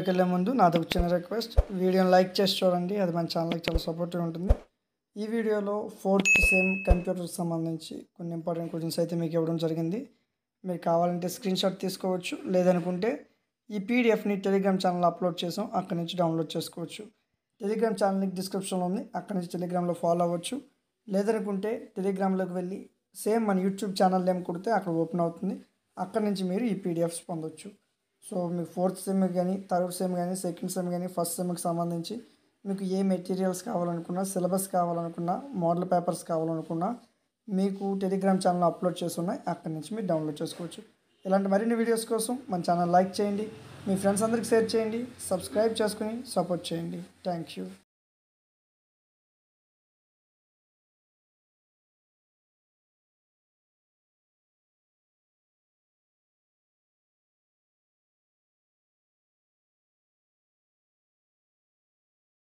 వీడియోలోకి వెళ్ళే ముందు నాది ఒక చిన్న రిక్వెస్ట్ వీడియోని లైక్ చేసి చూడండి అది మన ఛానల్కి చాలా సపోర్టివ్ ఉంటుంది ఈ వీడియోలో ఫోర్త్ సెమ్ కంప్యూటర్కి సంబంధించి కొన్ని ఇంపార్టెంట్ క్వశ్చన్స్ అయితే మీకు ఇవ్వడం జరిగింది మీరు కావాలంటే స్క్రీన్ షాట్ తీసుకోవచ్చు లేదనుకుంటే ఈ పీడిఎఫ్ని టెలిగ్రామ్ ఛానల్ అప్లోడ్ చేసాం అక్కడి నుంచి డౌన్లోడ్ చేసుకోవచ్చు టెలిగ్రామ్ ఛానల్ లింక్ డిస్క్రిప్షన్లో ఉంది అక్కడి నుంచి టెలిగ్రామ్లో ఫాలో అవ్వచ్చు లేదనుకుంటే టెలిగ్రామ్లోకి వెళ్ళి సేమ్ మన యూట్యూబ్ ఛానల్ నేమ్ కొడితే అక్కడ ఓపెన్ అవుతుంది అక్కడి నుంచి మీరు ఈ పీడిఎఫ్స్ పొందొచ్చు సో మీకు ఫోర్త్ సెమ్ కానీ థర్డ్ సెమ్ కానీ సెకండ్ సెమ్ కానీ ఫస్ట్ సెమ్కి సంబంధించి మీకు ఏ మెటీరియల్స్ కావాలనుకున్నా సిలబస్ కావాలనుకున్నా మోడల్ పేపర్స్ కావాలనుకున్నా మీకు టెలిగ్రామ్ ఛానల్ అప్లోడ్ చేసి ఉన్నాయి అక్కడి నుంచి మీరు డౌన్లోడ్ చేసుకోవచ్చు ఇలాంటి మరిన్ని వీడియోస్ కోసం మన ఛానల్ లైక్ చేయండి మీ ఫ్రెండ్స్ అందరికి షేర్ చేయండి సబ్స్క్రైబ్ చేసుకుని సపోర్ట్ చేయండి థ్యాంక్ యూ